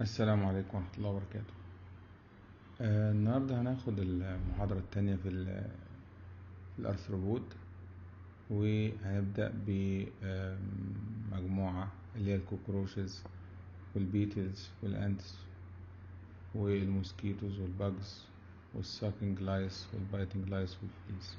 السلام عليكم ورحمة الله وبركاته آه النهاردة هناخد المحاضرة التانية في ال- في الأرثروبود وهنبدأ بمجموعة اللي هي الكوكروشز والبيتلز والأنتس والموسكيتوز والباجز والساكنج لايس والبايتنج لايس والفليس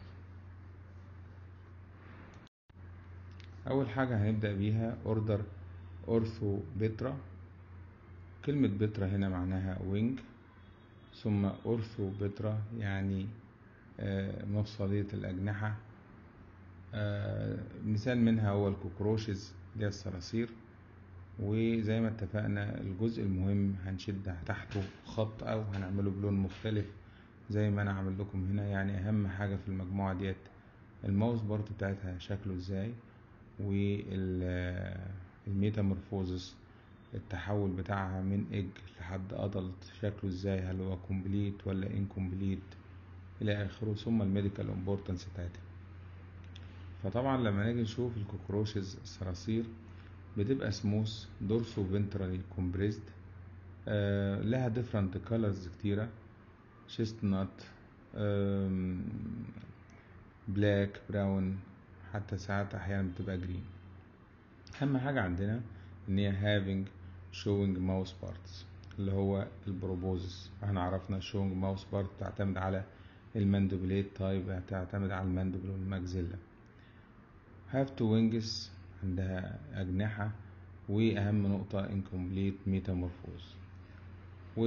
أول حاجة هنبدأ بيها أوردر أورثو بيترا كلمة بترا هنا معناها وينج ثم أورثو بترا يعني آه، مفصلية الأجنحة آه، مثال منها هو الكوكروشز اللي هي الصراصير وزي ما اتفقنا الجزء المهم هنشد تحته خط أو هنعمله بلون مختلف زي ما أنا عامل لكم هنا يعني أهم حاجة في المجموعة ديت الماوس بارت بتاعتها شكله ازاي والميتامورفوزس التحول بتاعها من ايج لحد ادلت شكله ازاي هل هو كومبليت ولا انكومبليت الى اخره ثم الميديكال امبورتنس بتاعتها فطبعا لما نيجي نشوف الكوكروشز الصراصير بتبقى سموث دورسو فنترالي كومبريسد لها ديفرنت كولرز كتيرة شيستنات بلاك براون حتى ساعات احيانا بتبقى جرين اهم حاجة عندنا ان هي having showing mouse parts اللي هو البروبوزس احنا عرفنا showing mouse part تعتمد على الماندبليت تايب تعتمد على الماندبل والماكزيلا have two wings عندها أجنحة وأهم نقطة incomplete metamorphose و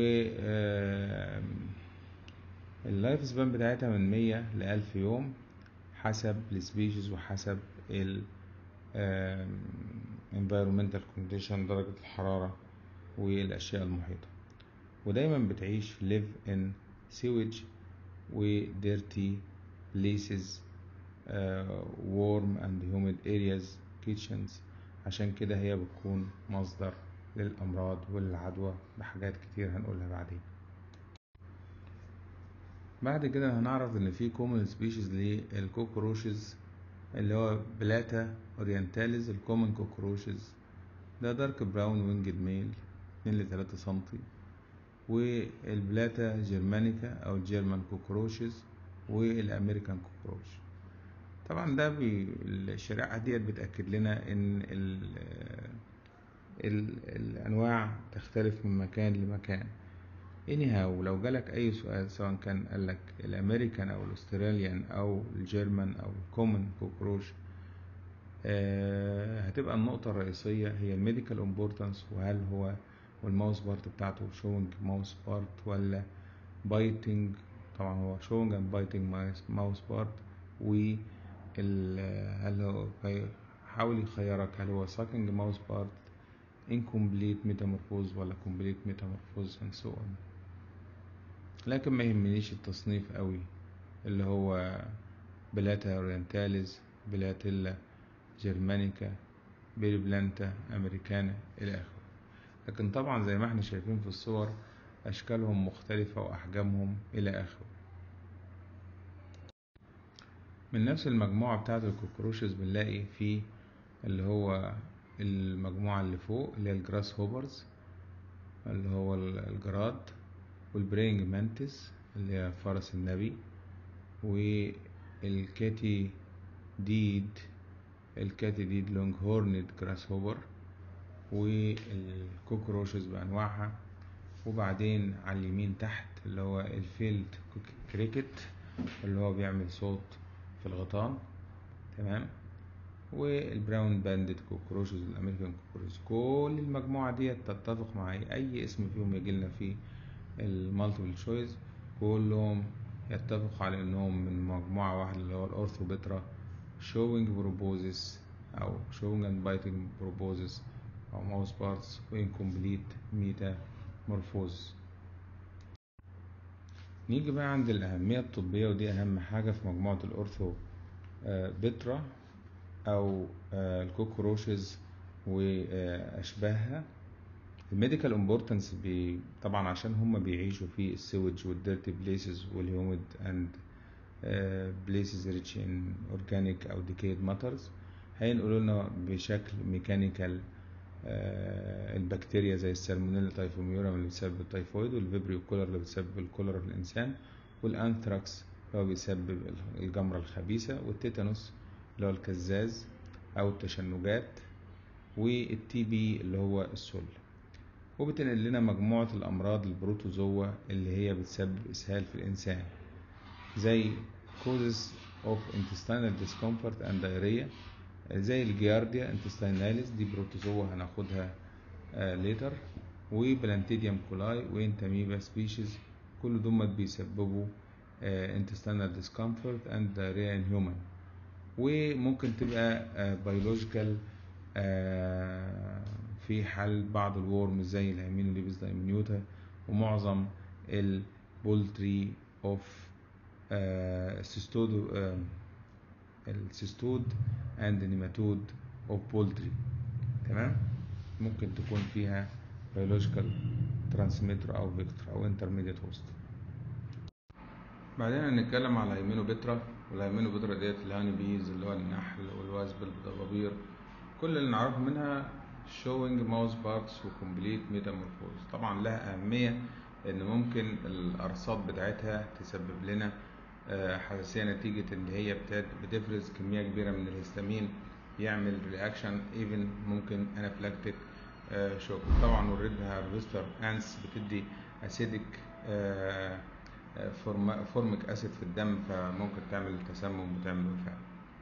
اللايف سبان بتاعتها من مية لألف يوم حسب السبيشيز وحسب ال environmental condition درجة الحرارة والأشياء المحيطة ودايما بتعيش live in sewage و dirty places uh, warm and humid areas kitchens عشان كده هي بتكون مصدر للأمراض والعدوى بحاجات كتير هنقولها بعدين بعد كده هنعرف ان في common species للكوكروشز اللي هو بلاتا اورينتاليز الكومن كوكروشز ده دارك براون وينجد ميل 2 ل 3 سنتي والبلاتا جيرمانيكا او الجيرمان كوكروشز والامريكان كوكروش طبعا ده بي الشريعة ديت بتأكد لنا ان ال ال الانواع تختلف من مكان لمكان anyhow لو جالك اي سؤال سواء كان قالك الامريكان او الاستراليان او الجيرمان او الكومن كوكروش آه هتبقى النقطة الرئيسية هي الميديكال امبورتانس وهل هو والماوس بارت بتاعته شوينج ماوس بارت ولا بايتنج طبعا هو شوينج اند بايتنج ماوس بارت و هل هو حاول يخيرك هل هو ساكنج ماوس بارت incomplete metamorphose ولا complete metamorphose and so on لكن ما يهمنيش التصنيف قوي اللي هو بلاتا اورينتاليز بلاتيلا جرمانيكا بيربلانتا امريكانا الى اخره لكن طبعا زي ما احنا شايفين في الصور اشكالهم مختلفة واحجامهم الى اخره من نفس المجموعة بتاعة الكوكروشز بنلاقي في اللي هو المجموعة اللي فوق اللي هي الجراس هوبرز اللي هو الجراد والبرينج مانتس اللي هي فرس النبي والكاتي ديد الكاتي ديد لونج هورند جراس هوبر والكوكروشز بأنواعها وبعدين على اليمين تحت اللي هو الفيلد كريكت اللي هو بيعمل صوت في الغيطان تمام والبراون باندد كوكروشز والامريكان كوكروشز كل المجموعه ديت تتفق معي اي اسم فيهم يجي لنا في المالتيبل تشويس كلهم يتفقوا على انهم من مجموعه واحده اللي هو الاورثوبترا showing proboscis او showing and biting proboscis او mouse parts incomplete metamorphosis نيجي بقى عند الأهمية الطبية ودي أهم حاجة في مجموعة الأورثو بترا او الكوكروشز واشباهها الميديكال امبورتنس طبعا عشان هم بيعيشوا في السوج والديرتي بليسز والهيوميد اند بليسز ريتش ان اورجانيك او ديكيد ماترز هينقلوا لنا بشكل ميكانيكال آه، البكتيريا زي السالمونيلا تايفوميورا اللي بتسبب التيفويد والفيبريو كولر اللي بتسبب الكوليرا في الإنسان والأنثراكس اللي هو بيسبب الجمرة الخبيثة والتيتانوس اللي هو الكزاز أو التشنجات والتي بي اللي هو السل وبتنقل لنا مجموعة الأمراض البروتوزوا اللي هي بتسبب إسهال في الإنسان زي causes of intestinal discomfort and diarrhea زي الجيارديا intestinalis دي بروتوزوا هناخدها ليتر وبلانتيديوم كولاي وانتاميبا سبيشيز كل دول بيسببوا آه، intestinal discomfort and diarrhea in human وممكن تبقى بيولوجيكال في حال بعض الورم زي الهيمينوليبس دايمنيوتا ومعظم البولتري اوف سيستود السيستود اند نيماتود اوف بولتري تمام ممكن تكون فيها بيولوجيكال ترانسميتر او فيكتور او انترميديت هوست بعدين هنتكلم على الهيمينوبترا والهيمينوبترا ديت الهاني بيز اللي هو النحل والوزب الضبابير كل اللي نعرفه منها showing mouse parts وكومبليت metamorphosis طبعا لها أهمية إن ممكن الأرصاد بتاعتها تسبب لنا آه، حساسية نتيجة إن هي بتد- بتفرز كمية كبيرة من الهستامين يعمل رياكشن ايفن ممكن انافلاكتيك شوك طبعا والريد هارفستر انس بتدي اسيدك فورميك اسيد في الدم فممكن تعمل تسمم وتعمل وفاة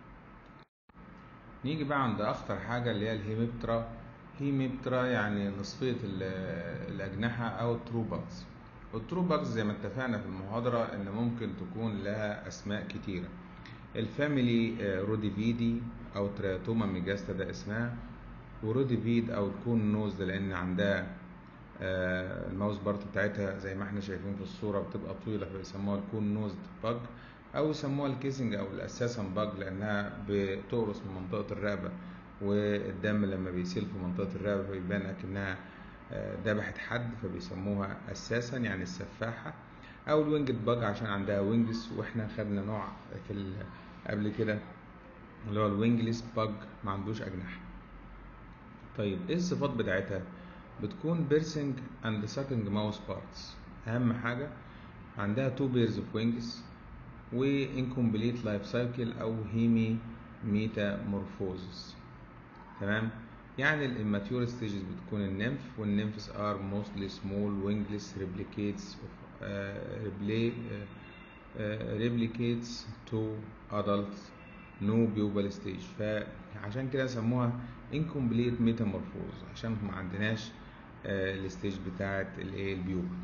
نيجي بقى عند اخطر حاجه اللي هي الهيميبترا هيميبترا يعني نصفيه ال- الاجنحه او التروباكس التروباكس زي ما اتفقنا في المحاضره ان ممكن تكون لها اسماء كتيره الفاميلي آه، روديفيدي او ترياتوما ميجاستا ده اسمها وروديفيد او الكون نوز ده لان عندها آه، الماوس بارت بتاعتها زي ما احنا شايفين في الصوره بتبقى طويله فبيسموها الكون نوز باج او يسموها الكيسنج او الاساسن باج لانها بتقرص من منطقه الرقبه والدم لما بيسيل في منطقه الرقبه بيبان اكنها آه، ذبحت حد فبيسموها اساسا يعني السفاحه او الوينجد باج عشان عندها وينجز واحنا خدنا نوع في ال- قبل كده اللي هو الوينجلس باج ما عندوش اجنحه طيب ايه الصفات بتاعتها بتكون بيرسنج اند ساكنج ماوس بارتس اهم حاجه عندها تو بيرز اوف وينجز وانكمبليت لايف سايكل او هيمي ميتامورفوزس تمام يعني الاماتيور ستيجز بتكون النمف والنمفس ار موستلي سمول وينجلس ريبليكيتس ريبليكيتس تو ادلت نو بيوبال ستيج فعشان كده سموها incomplete metamorphose عشان ما عندناش آه، الستيج بتاعت الايه البيوبا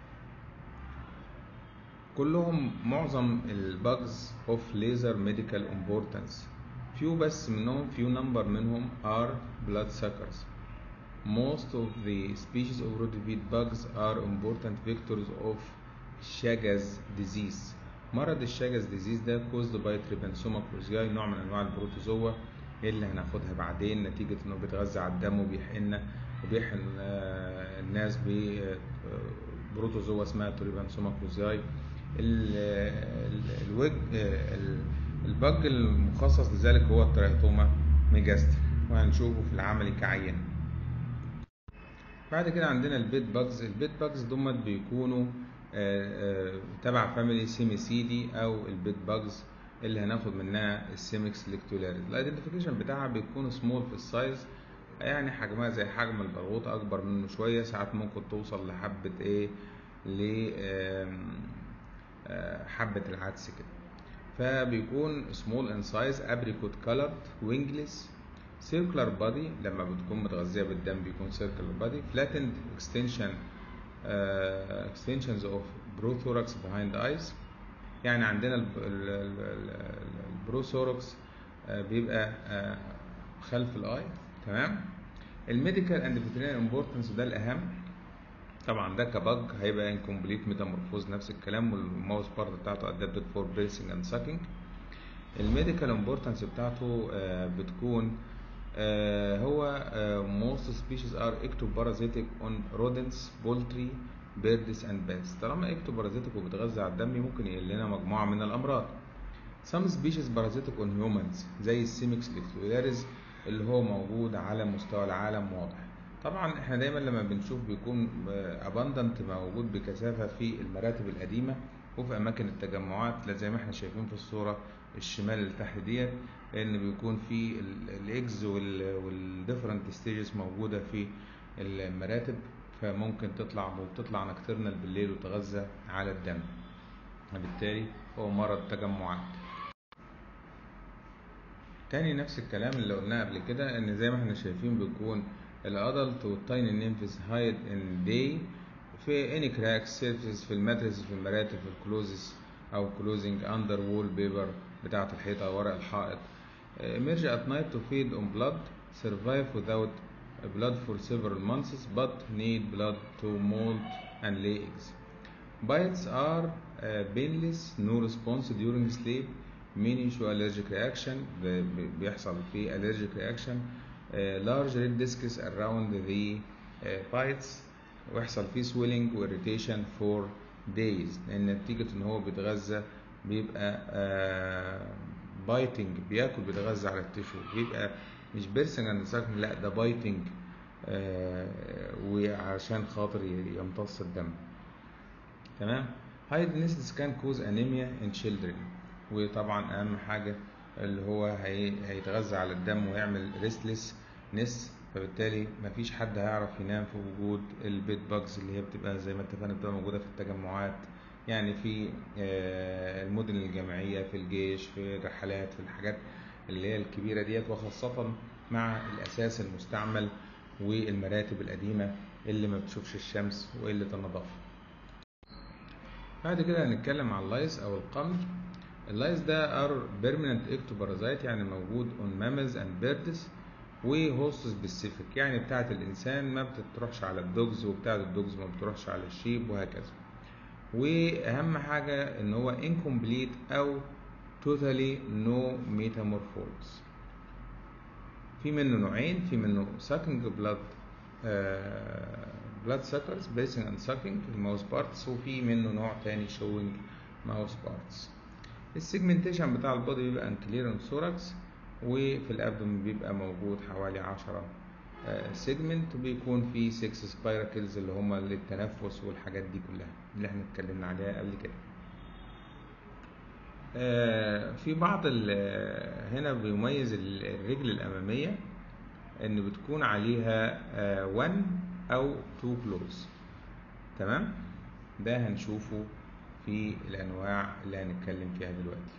كلهم معظم الباجز اوف ليزر ميديكال امبورتانس فيو بس منهم فيو نمبر منهم are blood suckers most of the species of rotivid bugs are important vectors of Chagas disease مرض الشاجز ديزيز ده caused by trypanosoma cruzi نوع من انواع البروتوزوا اللي هناخدها بعدين نتيجة انه بيتغذى على الدم وبيحقننا وبيحقن آه، الناس ببروتوزوا اسمها تريبانسوما كروزياي الوج آه، ال- البج المخصص لذلك هو الترايتوما ميجاستر وهنشوفه في العملي كعينة بعد كده عندنا البيت باجز البيت باجز دول بيكونوا آه، آه، تبع فاميلي سيميسيدي او البيت باجز اللي هناخد منها السيمكس ليكتولاريز الايدنتيفيكيشن بتاعها بيكون سمول في السايز يعني حجمها زي حجم البرغوث اكبر منه شويه ساعات ممكن توصل لحبه ايه ل آم، آه، حبه العدس كده فبيكون سمول ان سايز ابريكوت كولرد وينجلس سيركلر بادي لما بتكون متغذيه بالدم بيكون سيركلر بادي فلاتند اكستنشن extensions of prothorax behind eyes يعني عندنا الب- ال- ال- ال- البروثوركس آه، بيبقى آه، خلف الاي تمام الميديكال اند فيترينري امبورتنس ده الاهم طبعا ده كبج هيبقى انكمبليت ميتامورفوز نفس الكلام والماوس بارت بتاعته ادابتد فور بريسنج اند ساكينج الميديكال امبورتنس بتاعته آه، بتكون آه، هو آه، most species are ectoparasitic on rodents, poultry, birds and bats طالما ectoparasitic وبتغذى على الدم ممكن يقل لنا مجموعة من الأمراض some species parasitic on humans زي السيمكس ليكتولاريز اللي هو موجود على مستوى العالم واضح طبعا احنا دايما لما بنشوف بيكون اباندنت موجود بكثافه في المراتب القديمه وفي اماكن التجمعات لا زي ما احنا شايفين في الصوره الشمال اللي تحت ديت لان بيكون في الاكز والديفرنت ستيجز موجوده في المراتب فممكن تطلع وبتطلع نكترنال بالليل وتغذى على الدم وبالتالي هو مرض تجمعات تاني نفس الكلام اللي قلناه قبل كده ان زي ما احنا شايفين بيكون الادلت والتايني نيمفز هايد ان داي في اني كراكس سيرفيس في الماتريس في المراتب في الكلوزز او كلوزنج اندر وول بيبر بتاعة الحيطة أو ورق الحائط emerge at night to feed on blood survive without blood for several months but need blood to molt and lay eggs bites are uh, painless no response during sleep many show allergic reaction بيحصل في allergic reaction uh, large red discs around the uh, bites ويحصل فيه swelling و irritation for days لأن نتيجة إن هو بيتغذى بيبقى بايتنج بياكل بيتغذى على التشو بيبقى مش بيرسنج اند ساكن لا ده بايتنج وعشان خاطر يمتص الدم تمام هايدنس كان كوز انيميا ان children وطبعا اهم حاجه اللي هو هي... هيتغذى على الدم ويعمل ريستلس نس فبالتالي مفيش حد هيعرف ينام في وجود البيت باجز اللي هي بتبقى زي ما اتفقنا بتبقى موجوده في التجمعات يعني في المدن الجامعية في الجيش في الرحلات في الحاجات اللي هي الكبيرة ديت وخاصة مع الأساس المستعمل والمراتب القديمة اللي ما بتشوفش الشمس وقلة النظافة بعد كده هنتكلم عن اللايس أو القمل اللايس ده ار بيرمننت اكتوبارازايت يعني موجود اون مامز اند بيردز وهوست سبيسيفيك يعني بتاعة الإنسان ما بتروحش على الدوجز وبتاعة الدوجز ما بتروحش على الشيب وهكذا واهم حاجه ان هو incomplete او totally no metamorphosis في منه نوعين في منه sucking blood uh, blood suckers basing and sucking الماوس بارتس وفي منه نوع تاني showing mouse parts السيجمنتيشن بتاع البودي بيبقى انكلير ثوركس وفي الابدومين بيبقى موجود حوالي 10 سيجمنت وبيكون في 6 سبايركلز اللي هما للتنفس والحاجات دي كلها اللي احنا اتكلمنا عليها قبل كده في بعض هنا بيميز الرجل الأمامية إن بتكون عليها 1 أو 2 كلوز تمام ده هنشوفه في الأنواع اللي هنتكلم فيها دلوقتي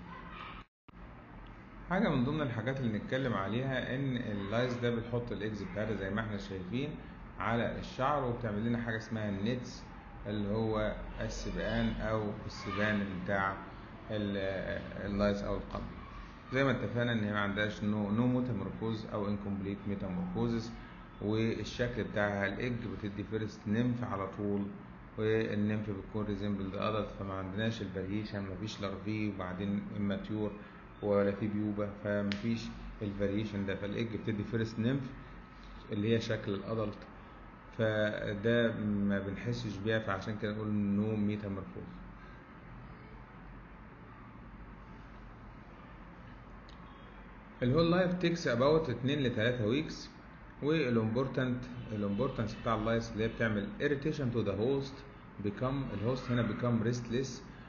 حاجه من ضمن الحاجات اللي نتكلم عليها ان اللايس ده بتحط الاكز بتاعتها زي ما احنا شايفين على الشعر وبتعمل لنا حاجه اسمها النتس اللي هو السبقان او السبان بتاع اللايس او القمل زي ما اتفقنا ان هي ما عندهاش نو نو ميتامورفوز او انكمبليت ميتامورفوزس والشكل بتاعها الايج بتدي فيرست نمف على طول والنمف بتكون ريزمبل ادلت فما عندناش الفاريشن مفيش لارفي وبعدين اماتيور ولا في بيوبة فمفيش الفاريشن ده فالايج بتدي فيرست نمف اللي هي شكل الادلت فده ما بنحسش بيها فعشان كده نقول نو ميتامورفوز الهول لايف تيكس اباوت 2 ل 3 ويكس والامبورتنت الامبورتنس بتاع اللايس اللي هي بتعمل irritation to the host become الهوست هنا become restless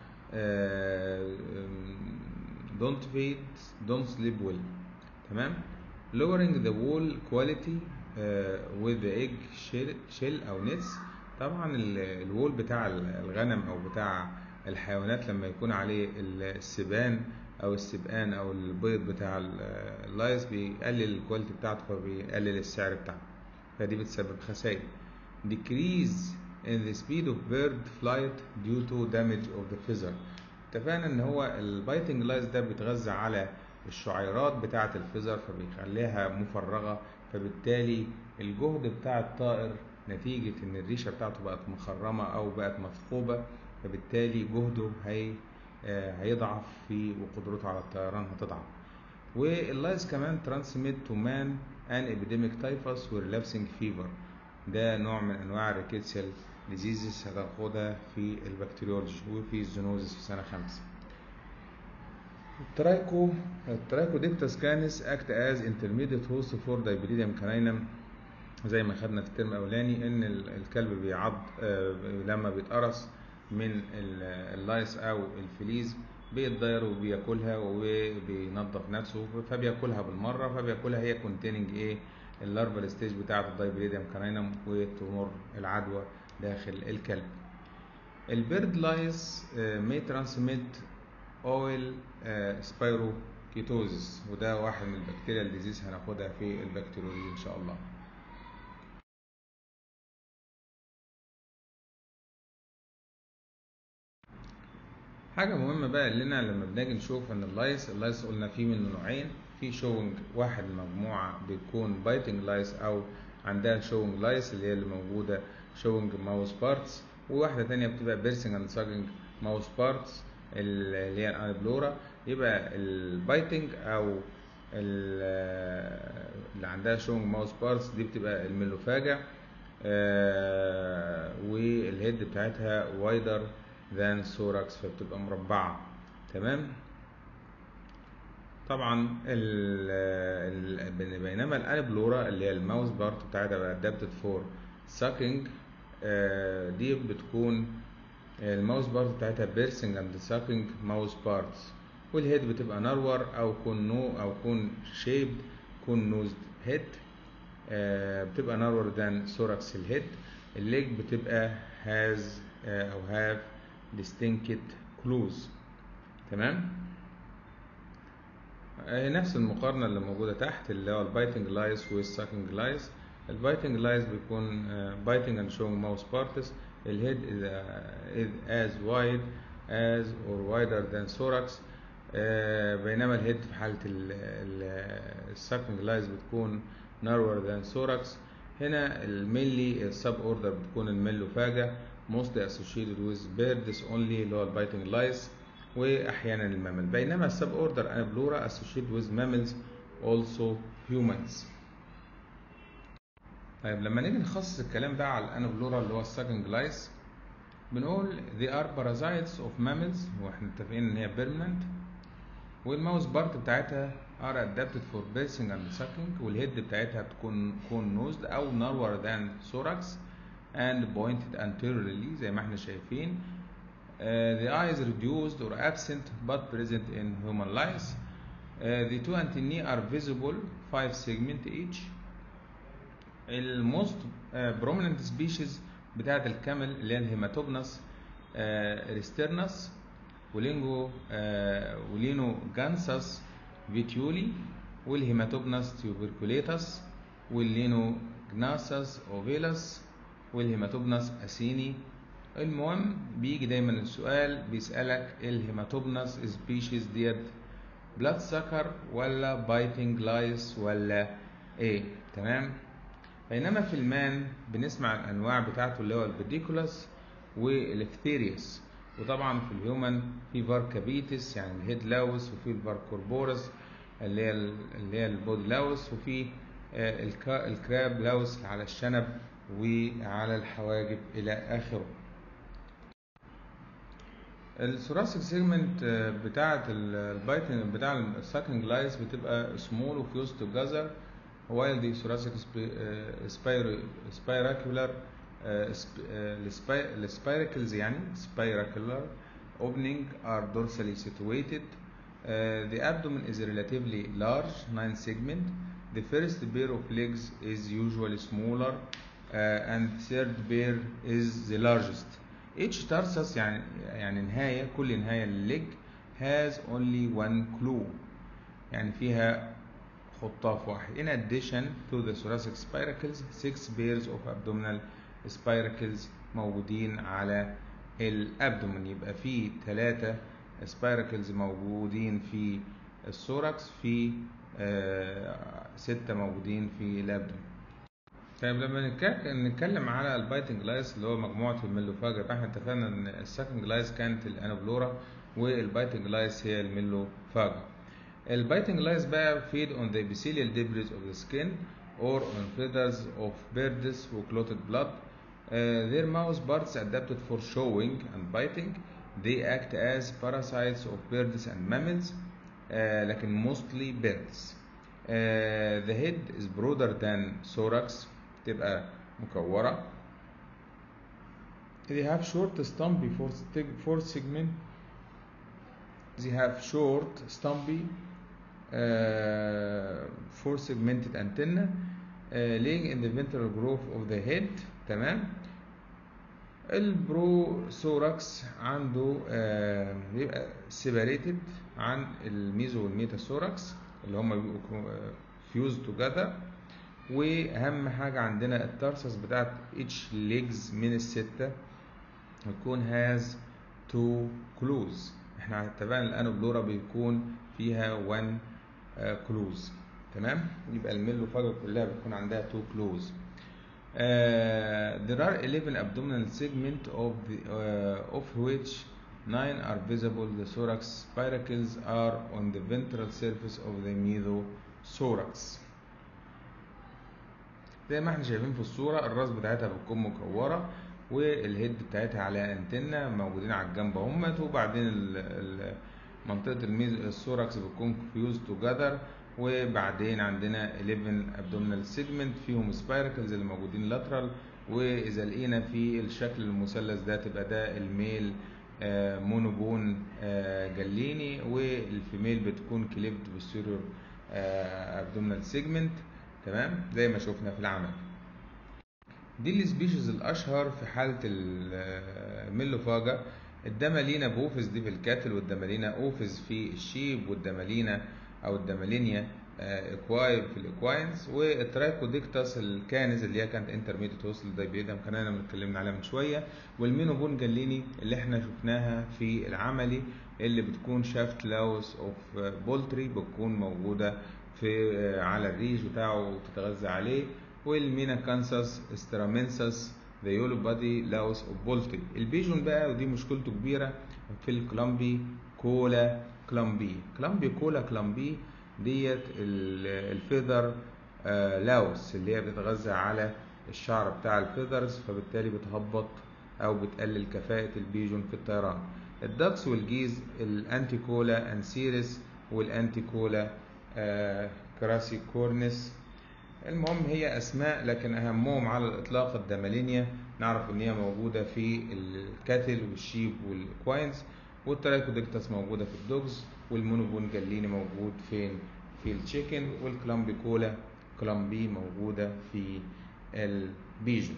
don't feed don't sleep well تمام lowering the wool quality uh, with the egg shell, shell او nets طبعا الوول بتاع الغنم او بتاع الحيوانات لما يكون عليه السبان او السبقان او البيض بتاع اللايس بيقلل الكواليتي بتاعته فبيقلل السعر بتاعه فدي بتسبب خسائر decrease in the speed of bird flight due to damage of the feather اتفقنا ان هو البايتنج لايس ده بيتغذى على الشعيرات بتاعة الفيزر فبيخليها مفرغة فبالتالي الجهد بتاع الطائر نتيجة ان الريشة بتاعته بقت مخرمة او بقت مثقوبة فبالتالي جهده هي هيضعف في وقدرته على الطيران هتضعف واللايس كمان ترانسميت تو مان ان ابيديميك تايفوس وريلابسنج فيفر ده نوع من انواع الريكيتسيال ديزيزز هتاخدها في البكتيريولوجي وفي الزونوزيس في سنه خمسة الترايكو الترايكو ديكتاس كانس اكت از انترميديت هوست فور دايبريديوم كانينم زي ما خدنا في الترم الاولاني ان ال- الكلب بيعض آه، لما بيتقرص من ال- اللايس او الفليز بيتضاير وبياكلها وبينظف نفسه فبياكلها بالمره فبياكلها هي كونتيننج ايه اللارفال ستيج بتاعه الدايبريديوم كارينم وتمر العدوى داخل الكلب البيرد لايس مي ترانسميت اويل سبايروكيتوزس وده واحد من البكتيريا الديزيز هناخدها في البكتيريولوجي ان شاء الله حاجة مهمة بقى لنا لما بنيجي نشوف ان اللايس اللايس قلنا فيه منه نوعين في شوينج واحد مجموعة بيكون بايتنج لايس او عندها شوينج لايس اللي هي اللي موجودة شوينج ماوس بارتس وواحدة تانية بتبقى بيرسنج اند ساجنج ماوس بارتس اللي هي الانبلورا يبقى البايتنج او ال- اللي عندها شوينج ماوس بارتس دي بتبقى الميلوفاجا آه، والهيد بتاعتها وايدر ذان ثوركس فبتبقى مربعة تمام طبعا ال ال بينما الانبلورا اللي هي الماوس بارت بتاعتها بقى ادابتد فور ساكينج دي بتكون الماوس بارت بتاعتها بيرسنج اند ساكينج ماوس بارتس والهيد بتبقى نرور او كون نو او كون شيبد كون نوزد هيد بتبقى نرور ذان ثوركس الهيد الليج بتبقى هاز او هاف distinct clues تمام آه، نفس المقارنة اللي موجودة تحت اللي هو البايتنج لايس والساكنج لايس البايتنج لايس بيكون بايتنج and showing mouth parts الهيد is, uh, is as wide as or wider than thorax آه، بينما الهيد في حالة الساكنج لايس بتكون narrower than thorax هنا الميلي السب اوردر بتكون الميلوفاجا mostly associated with birds only اللي هو البايتنج لايس واحيانا المامل بينما السب اوردر انابلورا associated with mammals also humans طيب لما نيجي نخصص الكلام ده على الانابلورا اللي هو السكند لايس بنقول they are parasites of mammals واحنا متفقين ان هي permanent والماوس بارت بتاعتها are adapted for birthing and sucking والهيد بتاعتها بتكون كون نوزد او narrower than thorax and pointed anteriorly زي ما احنا شايفين Uh, the eye is reduced or absent but present in human lice. Uh, the two antennae are visible, five segment each. ال most uh, prominent species بتاعت الكامل اللي هي الهيماتوبنس ريسترنس ولينجو ولينو جانسس فيتيولي والهيماتوبنس تيوبركوليتس واللينو جناسس اوفيلس والهيماتوبنس اسيني المهم بيجي دايما السؤال بيسألك الهيماتوبنس سبيشيز ديت بلاد سكر ولا بايتنج لايس ولا ايه تمام بينما في المان بنسمع الانواع بتاعته اللي هو البيديكولاس والإفتيريوس وطبعا في الهيومن في فاركابيتس يعني الهيد لاوس وفي الفاركوربورس اللي هي اللي هي البود لاوس وفي آه، الكا- الكراب لاوس على الشنب وعلى الحواجب الى اخره الثوراسيك سيجمنت بتاعة البايتنج بتاع الساكنج لايس بتبقى سمول وكلوز توجذر while the thoracic spiracular السبايركلز يعني spiracular opening are dorsally situated Uh, the abdomen is relatively large, nine segment. The first pair of legs is usually smaller, uh, and third pair is the largest. Each tarsus يعني يعني نهاية كل نهاية للleg has only one clue يعني فيها خطاف واحد. In addition to the thoracic spiracles, six pairs of abdominal spiracles موجودين على الابدومن يبقى في ثلاثة سبايركلز موجودين في الثوركس في آه ستة موجودين في الابدومن طيب لما نتك- نتكلم على البايتنج لايس اللي هو مجموعة الميلوفاجا يبقى احنا اتفقنا ان السكند لايس كانت الانابلورا والبايتنج لايس هي الميلوفاجا البايتنج لايس بقى feed on the epithelial debris of the skin or on feathers of birds who clotted blood Uh, their mouth parts adapted for showing and biting they act as parasites of birds and mammals uh, لكن mostly birds uh, the head is broader than thorax تبقى مكورة they have short stumpy fourth seg- fourth segment they have short stumpy uh, four segmented antenna uh, laying in the ventral groove of the head تمام البروثوركس عنده آه، بيبقى سيباريتد عن الميزو والميتاثوركس اللي هم بيبقوا فيوز توجذر واهم حاجه عندنا الترسس بتاعت اتش ليجز من السته هتكون هاز تو كلوز احنا اتفقنا الانوبلورا بيكون فيها 1 كلوز تمام يبقى الميلو فاجا كلها بتكون عندها تو كلوز Uh, there are 11 abdominal segments of, the, uh, of which 9 are visible. The thorax spiracles are on the ventral surface of the mesothorax. زي ما احنا شايفين في الصورة الراس بتاعتها بتكون مكورة والهيد بتاعتها على انتنة موجودين على الجنب همت وبعدين ال- ال- منطقة الميز الثوركس بتكون فيوز توجذر وبعدين عندنا 11 abdominal segment فيهم سبايركلز اللي موجودين لاترال واذا لقينا في الشكل المثلث ده تبقى ده الميل آه، مونوبون آه، جليني والفيميل بتكون كليبد بوستيريور abdominal segment تمام زي ما شفنا في العمل دي السبيشيز الاشهر في حاله الميلوفاجا الدمالينا بوفيس دي في الكاتل والدمالينا اوفيس في الشيب والدمالينا او الدمالينيا اكواي في الاكواينز والترايكوديكتاس الكانز اللي هي كانت انترميديت وصل دايبيدم كان انا اتكلمنا عليها من شويه والمينوبون جاليني اللي احنا شفناها في العملي اللي بتكون شافت لاوس اوف بولتري بتكون موجوده في آه، على الريش بتاعه وتتغذى عليه والمينا كانساس استرامنسس ذا يولو بادي لاوس اوف بولتري البيجون بقى ودي مشكلته كبيره في الكلامبي كولا كلامبي كلامبي كولا كلامبي ديت ال- الفيذر آه، لاوس اللي هي بتتغذى على الشعر بتاع الفيذرز فبالتالي بتهبط او بتقلل كفاءة البيجون في الطيران الدكس والجيز الانتي كولا انسيرس والانتي كولا آه، كراسي كورنس المهم هي اسماء لكن اهمهم على الاطلاق الدمالينيا نعرف ان هي موجوده في الكاتل والشيب والاكواينز والترايكوديكتاس موجوده في الدوجز والمونوبون جاليني موجود فين في التشيكن والكلامبي كولا كلامبي موجوده في البيجون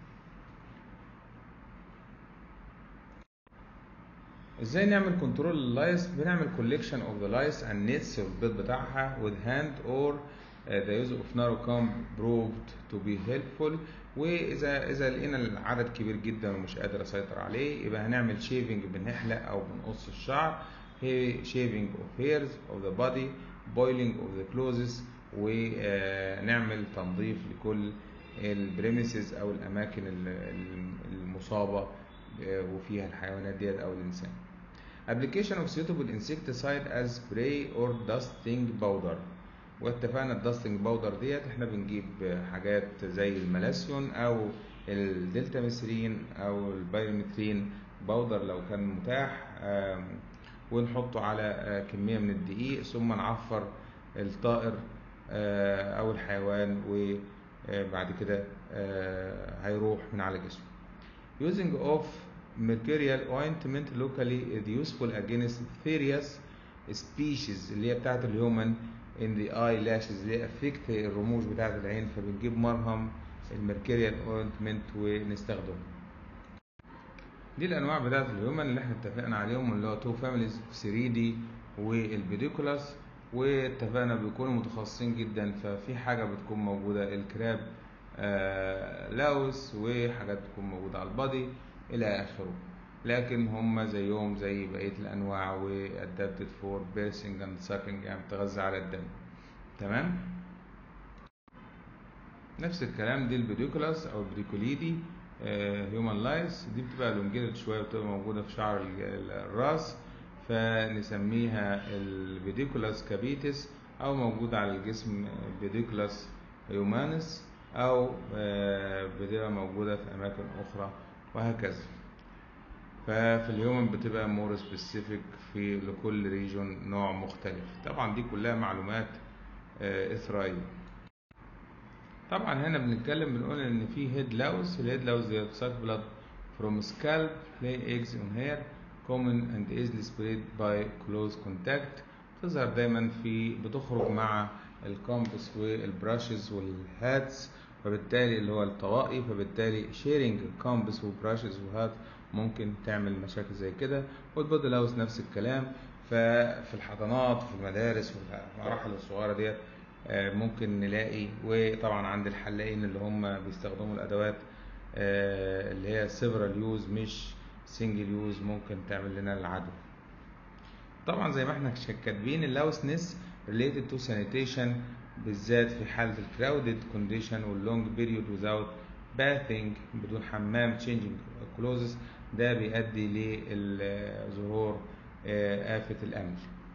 ازاي نعمل كنترول لللايس بنعمل كوليكشن اوف ذا لايس and nets البيض بتاعها with hand or uh, the use of narrow comb proved to be helpful واذا اذا لقينا العدد كبير جدا ومش قادر اسيطر عليه يبقى هنعمل شيفنج بنحلق او بنقص الشعر هي شيفنج اوف هيرز اوف ذا بودي boiling اوف ذا clothes ونعمل تنظيف لكل البريميسز او الاماكن ال- ال- المصابه آه، وفيها الحيوانات ديت او الانسان application of suitable insecticide as spray or dusting powder واتفقنا الداستنج باودر ديت احنا بنجيب حاجات زي الملاسيون او الدلتاميثرين او البايوميثرين باودر لو كان متاح آم، ونحطه على آه، كمية من الدقيق ثم نعفر الطائر آه، او الحيوان وبعد كده آه، هيروح من على جسمه using of mercurial ointment locally is useful against various species اللي هي بتاعت الهيومن in the eye lashes اللي هي affect الرموش بتاعت العين فبنجيب مرهم الميركوريال ointment ونستخدمه دي الانواع بتاعت الهيومن اللي احنا اتفقنا عليهم اللي هو تو فاميليز 3 دي والبيديكولاس واتفقنا بيكونوا متخصصين جدا ففي حاجه بتكون موجوده الكراب آه لاوس وحاجات تكون موجوده على البادي الى اخره لكن هم زيهم زي بقيه الانواع وادابتد فور بيرسينج اند ساكينج يعني بتغذى على الدم تمام نفس الكلام دي البيديكولاس او البريكوليدي هيومن لايس دي بتبقى لونجيرد شويه بتبقى موجوده في شعر ال- ال- الراس فنسميها البيديكولاس كابيتس او موجوده على الجسم بيديكولاس هيومانس او آه، بتبقى موجوده في اماكن اخرى وهكذا ففي الهيومن بتبقى مور سبيسيفيك في لكل ريجون نوع مختلف طبعا دي كلها معلومات آه، اثرائيه طبعا هنا بنتكلم بنقول ان في هيد لاوس الهيد لاوس دي suck blood from scalp lay eggs on hair common and easily spread by close contact بتظهر دايما في بتخرج مع الكومبس والبراشز والهاتس فبالتالي اللي هو الطواقي فبالتالي شيرنج الكومبس وبراشز وهات ممكن تعمل مشاكل زي كده والبودي لاوس نفس الكلام ففي الحضانات وفي المدارس وفي المراحل الصغيره ديت آه، ممكن نلاقي وطبعا عند الحلاقين اللي هم بيستخدموا الادوات آه، اللي هي سيفرال يوز مش سنجل يوز ممكن تعمل لنا العدوى طبعا زي ما احنا كاتبين اللاوسنس related to sanitation بالذات في حالة الكراودد كونديشن واللونج بيريود without bathing بدون حمام changing clothes ده بيؤدي لظهور آه، آفة الأمل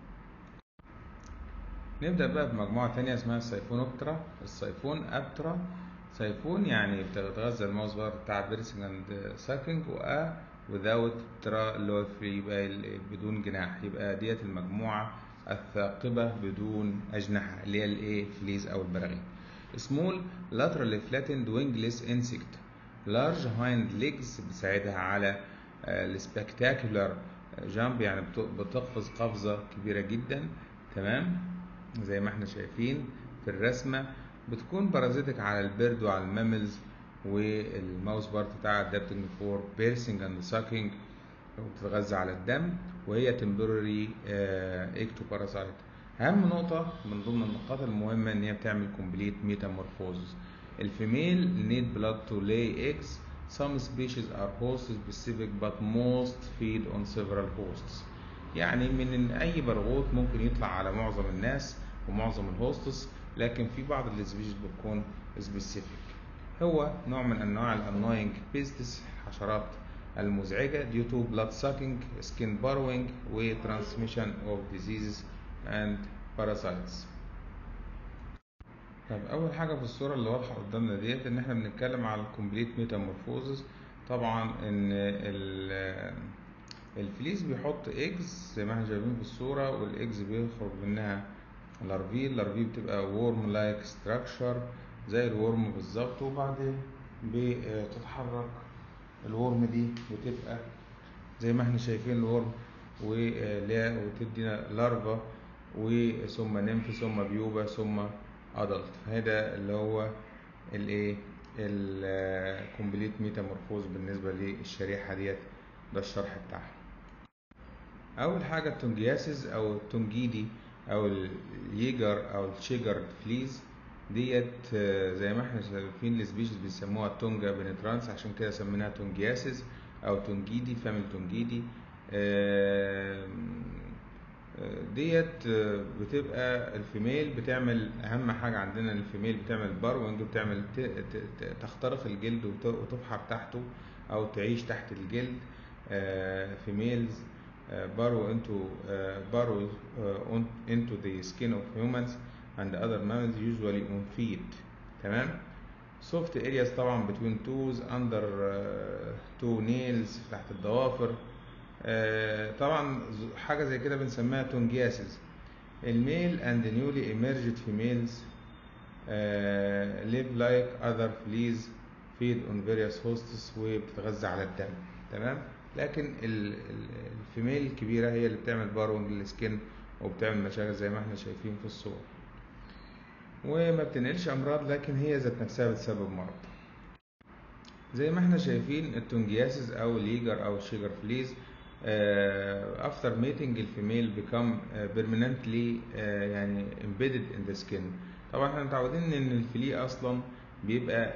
نبدأ بقى بمجموعة تانية اسمها السيفونوبترا السيفون أبترا سيفون يعني بتتغذى الماوس بار بتاع بيرسنج اند ساكنج و without ترا اللي هو في يبقى ال- بدون جناح يبقى ديت المجموعة الثاقبة بدون أجنحة اللي هي الايه فليز أو البراغيث small laterally flattened wingless insect large hind legs بتساعدها على السبكتاكولار جامب يعني بت- بتقفز قفزة كبيرة جدا تمام زي ما احنا شايفين في الرسمة بتكون بارازيتك على البرد وعلى الماملز والماوس بارت بتاع ادابتنج فور بيرسينج اند ساكينج وبتتغذى على الدم وهي تمبرري اكتو باراسايت اهم نقطة من ضمن النقاط المهمة ان هي بتعمل كومبليت ميتامورفوزس الفيميل need blood to lay eggs some species are host specific but most feed on several hosts يعني من اي برغوث ممكن يطلع على معظم الناس ومعظم الهوستس لكن في بعض السبيشيز بتكون سبيسيفيك هو نوع من انواع الانوينج بيستس الحشرات المزعجه due to blood sucking skin burrowing و transmission of diseases and parasites طب اول حاجه في الصوره اللي واضحه قدامنا ديت ان احنا بنتكلم على الكومبليت ميتامورفوزس طبعا ان ال- الفليس بيحط ايجز زي ما احنا شايفين في الصوره والايجز بيخرج منها لارفي اللارفي بتبقى وورم لايك ستراكشر زي الورم بالظبط وبعدين بتتحرك الورم دي وتبقى زي ما احنا شايفين الورم ولا وتدينا لارفا وثم نمف ثم بيوبا ثم ادلت فهذا اللي هو الايه الكومبليت ميتامورفوز بالنسبه للشريحه ديت ده الشرح بتاعها اول حاجه التونجياسيس او التونجيدي او اليجر او الشيجر فليز ديت آه، زي ما احنا شايفين السبيشيز بيسموها تونجا بنترانس عشان كده سميناها تونجياسيس او تونجيدي فاميلي تونجيدي آه، آه، ديت آه، بتبقى الفيميل بتعمل اهم حاجه عندنا إن الفيميل بتعمل باروينج بتعمل ت- ت- ت- تخترق الجلد وت- وتفحر تحته او تعيش تحت الجلد فيميلز burrow into uh, burrow uh, on, into the skin of humans and other mammals usually on feet تمام soft areas طبعا between toes under uh, two nails تحت الضوافر آه، طبعا ز- حاجة زي كده بنسميها تونجياسيس الميل and newly emerged females uh, live like other fleas feed on various hosts وبتتغذى على الدم تمام لكن ال- ال- الفيميل الكبيرة هي اللي بتعمل باروينج للسكن وبتعمل مشاكل زي ما احنا شايفين في الصور وما بتنقلش امراض لكن هي ذات نفسها بتسبب مرض زي ما احنا شايفين التونجياسيس او الليجر او الشيجر فليز افتر ميتنج الفيميل بيكم بيرمننتلي يعني embedded in the skin طبعا احنا متعودين ان الفلي اصلا بيبقى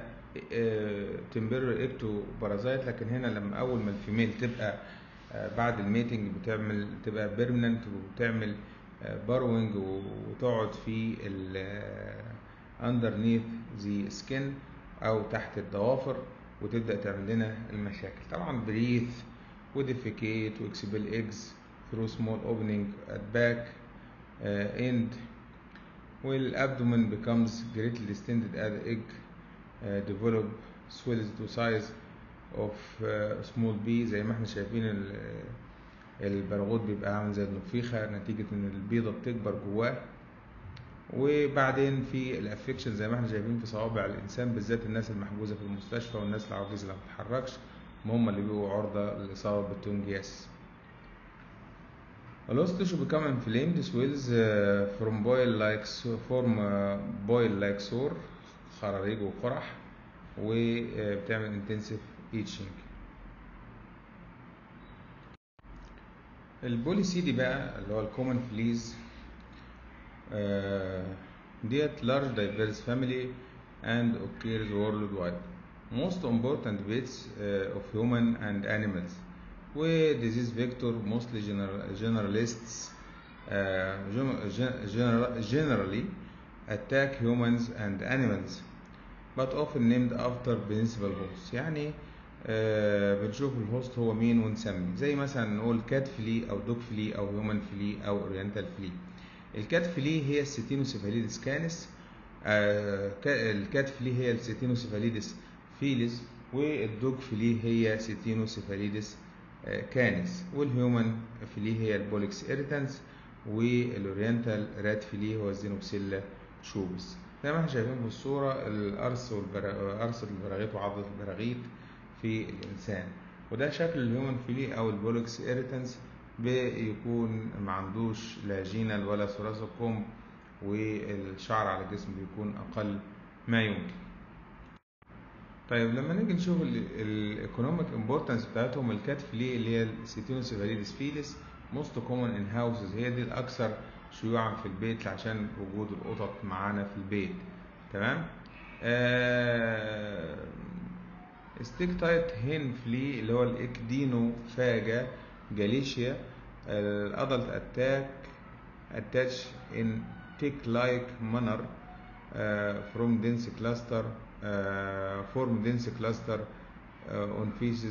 تمبر اكتو بارازايت لكن هنا لما اول ما الفيميل تبقى آه، بعد الميتنج بتعمل تبقى بيرمننت وبتعمل باروينج وتقعد في ال underneath the skin او تحت الضوافر وتبدا تعمل لنا المشاكل طبعا بريث وديفيكيت واكسبل ايجز through small opening at back uh, end والابdomen becomes greatly distended as the egg uh, develop swells to size of uh, small bee زي ما احنا شايفين ال- البرغوث بيبقى عامل زي النفيخة نتيجة ان البيضة بتكبر جواه وبعدين في الافكشن زي ما احنا شايفين في صوابع الانسان بالذات الناس المحجوزه في المستشفى والناس العواجيز اللي ما بتتحركش هم اللي بيبقوا عرضه للاصابه بالتونجياس Lost tissue become inflamed swells uh, from boil like so- form uh, boil like sore خراريج وقرح وبتعمل intensive itching البوليسي دي بقى اللي هو الكومن فليز ديت large diverse family and occurs worldwide most important bits uh, of human and animals و disease vector mostly general, generalists uh, gen- gen- general, generally attack humans and animals but often named after principal hosts يعني آه بنشوف الهوست هو مين ونسمي زي مثلا نقول كات فلي او دوج فلي او هيومن فلي او اورينتال فلي الكات فلي هي الستينوسيفاليدس كانس آه كا- الكات فلي هي الستينوسيفاليدس فيلس والدوج فلي هي ستينوسيفاليدس آه كانس والهيومن فلي هي البوليكس ايريتانس والاورينتال رات فلي هو الزينوبسيلا شوبس زي ما احنا شايفين في الصورة القرص والبرا- قرص البراغيث وعضلة البراغيث في الإنسان وده شكل الهيومن فيلي أو البولكس إيريتانس بيكون ما عندوش لا جينال ولا ثوراسوكوم والشعر على الجسم بيكون أقل ما يمكن طيب لما نيجي نشوف الايكونوميك امبورتنس بتاعتهم الكات فلي اللي هي السيتينوسيفاليدس فيلس موست كومن ان هاوسز هي دي الاكثر شيوعا في البيت عشان وجود القطط معانا في البيت تمام آه ستيكتايت هين فلي اللي هو الاكدينو فاجا جاليشيا الادلت اتاك attach in tick-like manner uh, from dense cluster uh, form dense cluster uh, on feces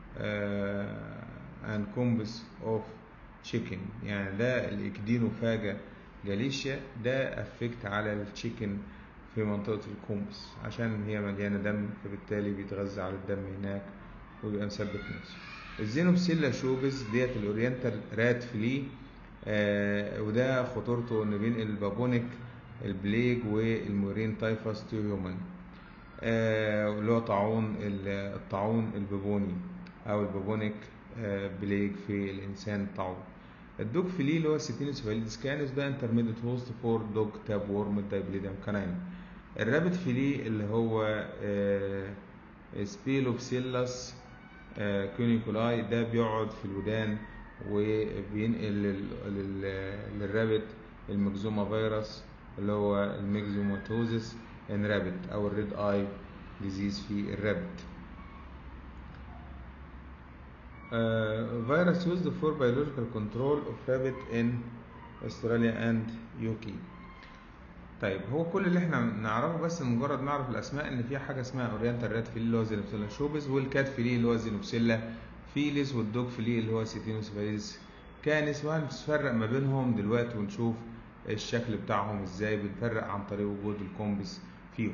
uh, and combs of chicken يعني ده الاكدينوفاجا جاليشيا ده افكت على التشيكن في منطقة الكومبس عشان هي مليانة دم فبالتالي بيتغذى على الدم هناك وبيبقى مثبت نفسه الزينوبسيلا شوبس ديت الاورينتال رات فلي آه وده خطورته انه بينقل البابونيك البليج والمورين تايفاس تو هيومن آه اللي هو طاعون الطاعون البابوني او البابونيك آه بليج في الانسان الطاعون الدوج فلي اللي هو سيتينوسيفاليدس كانس ده انترميديت هوست فور دوج تاب وورم دايبليديم كانين الرابت فلي اللي هو آه سبيلوبسيلاس آه كونيكولاي ده بيقعد في الودان وبينقل للرابت المجزوما فيروس اللي هو الميكزوماتوزيس ان رابت او الريد اي ديزيز في الرابت فيروس used for biological control of rabbit in Australia and UK طيب هو كل اللي احنا نعرفه بس مجرد نعرف الاسماء ان في حاجه اسمها اورينتال رات فيلي اللي هو زينوبسيلا شوبس والكات فيلي اللي هو زينوبسيلا فيليس والدوج فيلي اللي هو سيتينوسيفاليس كانس وهنفرق ما بينهم دلوقتي ونشوف الشكل بتاعهم ازاي بنفرق عن طريق وجود الكومبس فيهم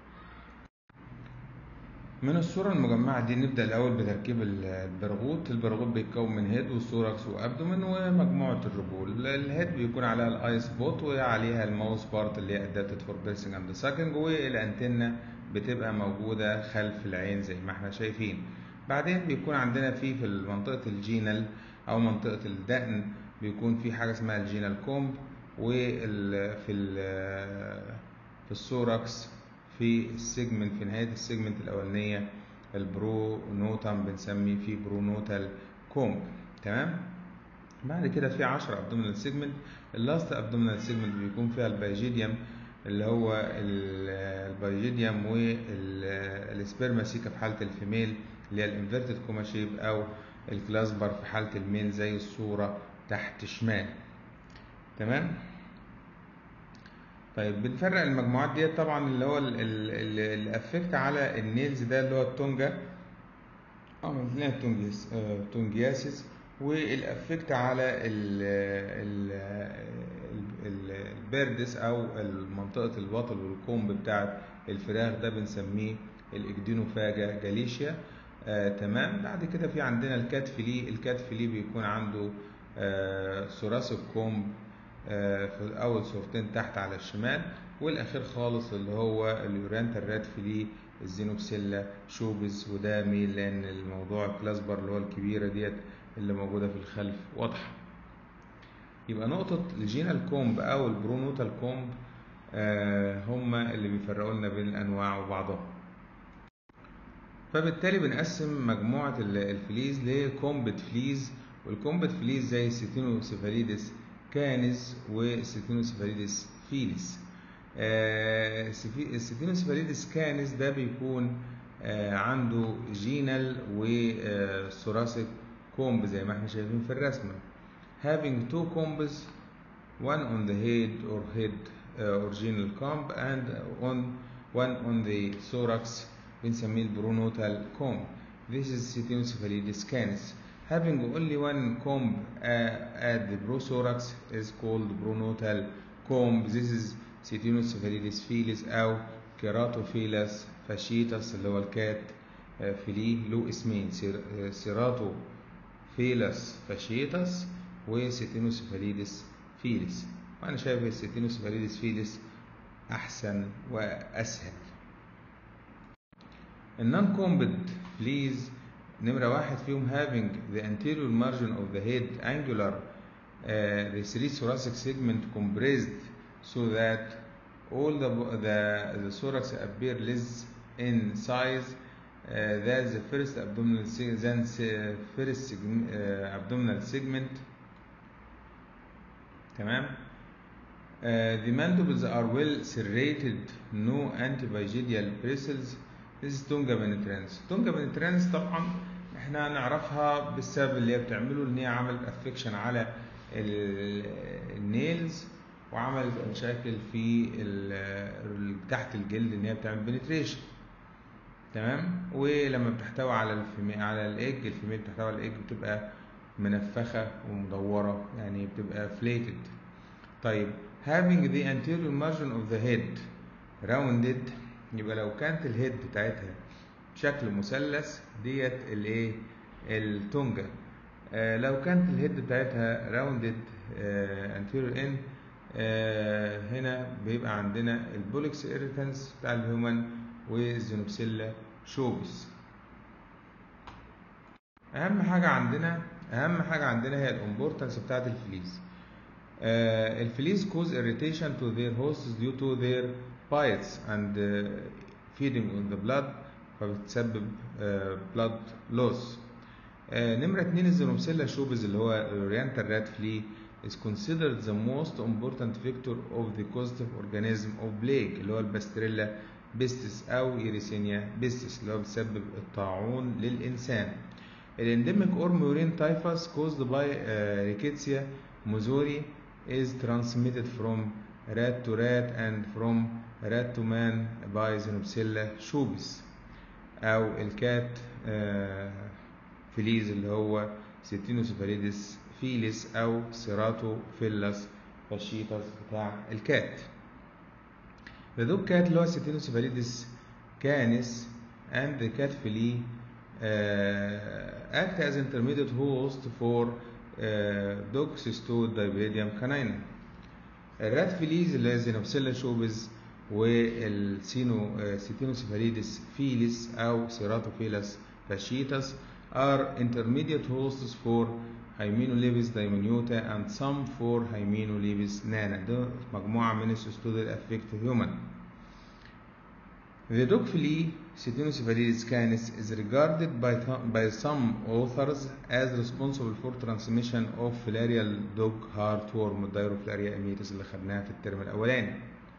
من الصورة المجمعة دي نبدأ الأول بتركيب البرغوث البرغوث بيتكون من هيد وثوركس وأبدومن ومجموعة الرجول الهيد بيكون عليها الآي سبوت وعليها الماوس بارت اللي هي أدابتد فور بيرسنج أند ساكنج والأنتنة بتبقى موجودة خلف العين زي ما احنا شايفين بعدين بيكون عندنا في في منطقة الجينال أو منطقة الدقن بيكون في حاجة اسمها الجينال كومب وفي في السوركس في السيجمنت في نهاية السيجمنت الأولانية البرو نوتم بنسميه في برو نوتال كومب تمام بعد كده في 10 ابدومينال سيجمنت اللاست ابدومينال سيجمنت بيكون فيها البايجيديوم اللي هو البايجيديوم والسبرماسيكا في حالة الفيميل اللي هي الانفيرتد كوما شيب او الكلاسبر في حالة الميل زي الصورة تحت شمال تمام طيب بنفرق المجموعات ديت طبعا اللي هو اللي افكت على النيلز ده اللي هو التونجا عملنا التونجيس التونجياسيس والافكت على البيردس او منطقه البطل والكومب بتاعه الفراخ ده بنسميه الاكدينوفاجا جاليشيا آه تمام بعد كده في عندنا الكات فيلي الكات فيلي بيكون عنده آه ثوراسيك كومب آه، في اول صورتين تحت على الشمال والاخير خالص اللي هو اليورانتال رات فيلي الزينوبسيلا شوبز وده ميل لان الموضوع الكلاسبر اللي هو الكبيره ديت اللي موجوده في الخلف واضحه يبقى نقطه الجينال كومب او البرونوتال كومب آه، هما اللي بيفرقوا لنا بين الانواع وبعضها فبالتالي بنقسم مجموعه ال- الفليز لكومبت فليز والكومبت فليز زي الستينوسيفاليدس كانز والستينوسيفاليدس فيلس آه، السفي- الستينوسيفاليدس كانز ده بيكون آه، عنده جينال وثوراسيك كومب زي ما احنا شايفين في الرسمه having two combs one on the head or head uh, original comb and on one on the thorax بنسميه البرونوتال comb this is Ctenocephalidis canis having only one comb uh, at the prothorax is called pronotal comb this is Ctenocephalidis felis أو Keratophilus fasciitus اللي هو الكات آه، فيليه له اسمين سيراتو فيلس فاشيتس وستينوسيفاليدس فيلس وانا شايف الستينوسيفاليدس فيلس احسن واسهل النون كومبت فليز نمرة واحد فيهم having the anterior margin of the head angular uh, the three thoracic segment compressed so that all the, the, the thorax appear less in size uh, than the first abdominal se- than the first segm- uh, abdominal segment تمام Uh, the mandibles are well serrated, no antipygidial bristles. This is tunga penetrans. tunga penetrans طبعا احنا نعرفها بالسبب اللي هي بتعمله ان هي عملت افكشن على ال- النيلز وعملت مشاكل في ال- ال- تحت الجلد ان هي بتعمل بنتريشن تمام ولما بتحتوي على الفيمي على الايج الفيميل بتحتوي على الايج بتبقى منفخه ومدوره يعني بتبقى فليتد طيب having the anterior margin of the head rounded يبقى لو كانت الهيد بتاعتها بشكل مثلث ديت الايه التونجا آه لو كانت الهيد بتاعتها راوندد آه anterior end آه هنا بيبقى عندنا البوليكس irritans بتاع الهيومن والزينوبسيلا شوبس اهم حاجه عندنا اهم حاجه عندنا هي الامبورتنس بتاعت الفليز آه الفليز cause irritation to their hosts due to their bites and uh, feeding on the blood فبتسبب uh, blood loss آه نمرة اتنين الزينوبسيلا شوبز اللي هو الاورينتال رات فلي is considered the most important vector of the causative organism of plague اللي هو الباستريلا بيستس او يريسينيا بيستس اللي هو بتسبب الطاعون للانسان الانديميك اورمورين تايفاس caused by uh, rickettsia مزوري is transmitted from rat to rat and from rat to man by Xenopsilla shubis أو الكات آه، فيليز اللي هو ستينوسيفاليدس فيليس أو سيراتو فيلاس فاشيتاس بتاع الكات The dog cat اللي هو ستينوسيفاليدس كانس and the cat flea uh, act as intermediate host for دوج سيستود دايبيديوم كانينا الرات فيليز اللي هي زينوبسيلا شوبز والسينو سيتينوسيفاليدس فيليس او سيراتوفيلاس فاشيتاس are intermediate hosts for Hymenolebis diminuta and some for Hymenolebis nana ده مجموعة من السيستود اللي affect human The dog flea Ctenocephalidis canis is regarded by, by some authors as responsible for transmission of filarial dog heartworm الدايروفلاريا اميتس اللي خدناها في الترم الاولاني.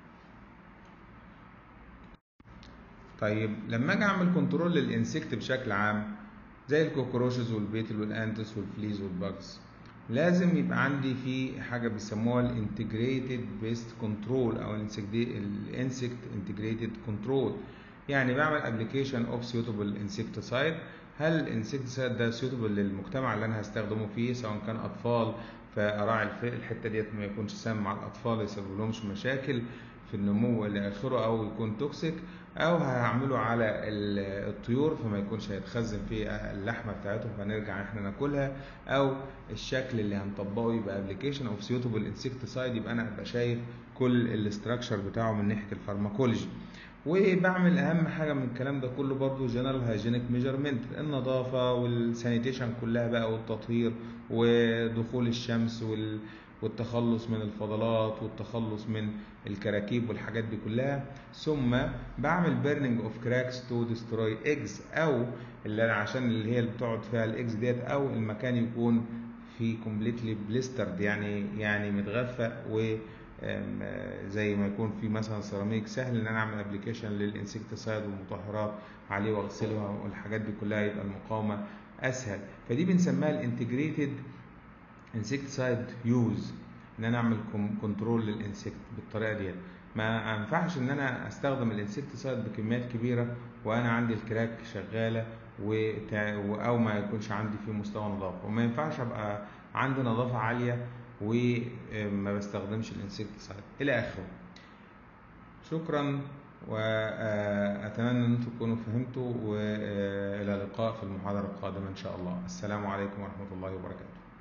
طيب لما اجي اعمل كنترول للانسكت بشكل عام زي الكوكروشز والبيتل والانتس والفليز والباجز لازم يبقى عندي في حاجه بيسموها الانتجريتد بيست كنترول او الانسكت انتجريتد كنترول يعني بعمل ابلكيشن اوف سيوتبل انسكتسايد هل الانسكتسايد ده سيوتبل للمجتمع اللي انا هستخدمه فيه سواء كان اطفال فاراعي الحته ديت ما يكونش سام مع الاطفال يسبب لهمش مشاكل في النمو الى اخره او يكون توكسيك او هعمله على ال- الطيور فما يكونش هيتخزن في اللحمه بتاعتهم فنرجع احنا ناكلها او الشكل اللي هنطبقه يبقى ابلكيشن اوف سيوتابل انسكتسايد يبقى انا ابقى شايف كل الاستراكشر بتاعه من ناحيه الفارماكولوجي وبعمل اهم حاجه من الكلام ده كله برضو جنرال هايجينيك ميجرمنت النظافه والسانيتيشن كلها بقى والتطهير ودخول الشمس وال والتخلص من الفضلات والتخلص من الكراكيب والحاجات دي كلها ثم بعمل بيرنينج اوف كراكس تو ديستروي ايجز او اللي انا عشان اللي هي اللي بتقعد فيها الايجز ديت او المكان يكون في كومبليتلي بليسترد يعني يعني متغفى و أم، زي ما يكون في مثلا سيراميك سهل ان انا اعمل ابلكيشن للانسكتسايد والمطهرات عليه واغسلها والحاجات دي كلها يبقى المقاومه اسهل فدي بنسميها الانتجريتد انسكتسايد يوز ان انا اعمل كنترول للانسكت بالطريقه ديت ما ينفعش ان انا استخدم الانسكتسايد بكميات كبيره وانا عندي الكراك شغاله وتع- او ما يكونش عندي فيه مستوى نظافه وما ينفعش ابقى عندي نظافه عاليه وما بستخدمش الانسكتسايد الى اخره شكرا واتمنى ان انتم تكونوا فهمتوا والى اللقاء في المحاضره القادمه ان شاء الله السلام عليكم ورحمه الله وبركاته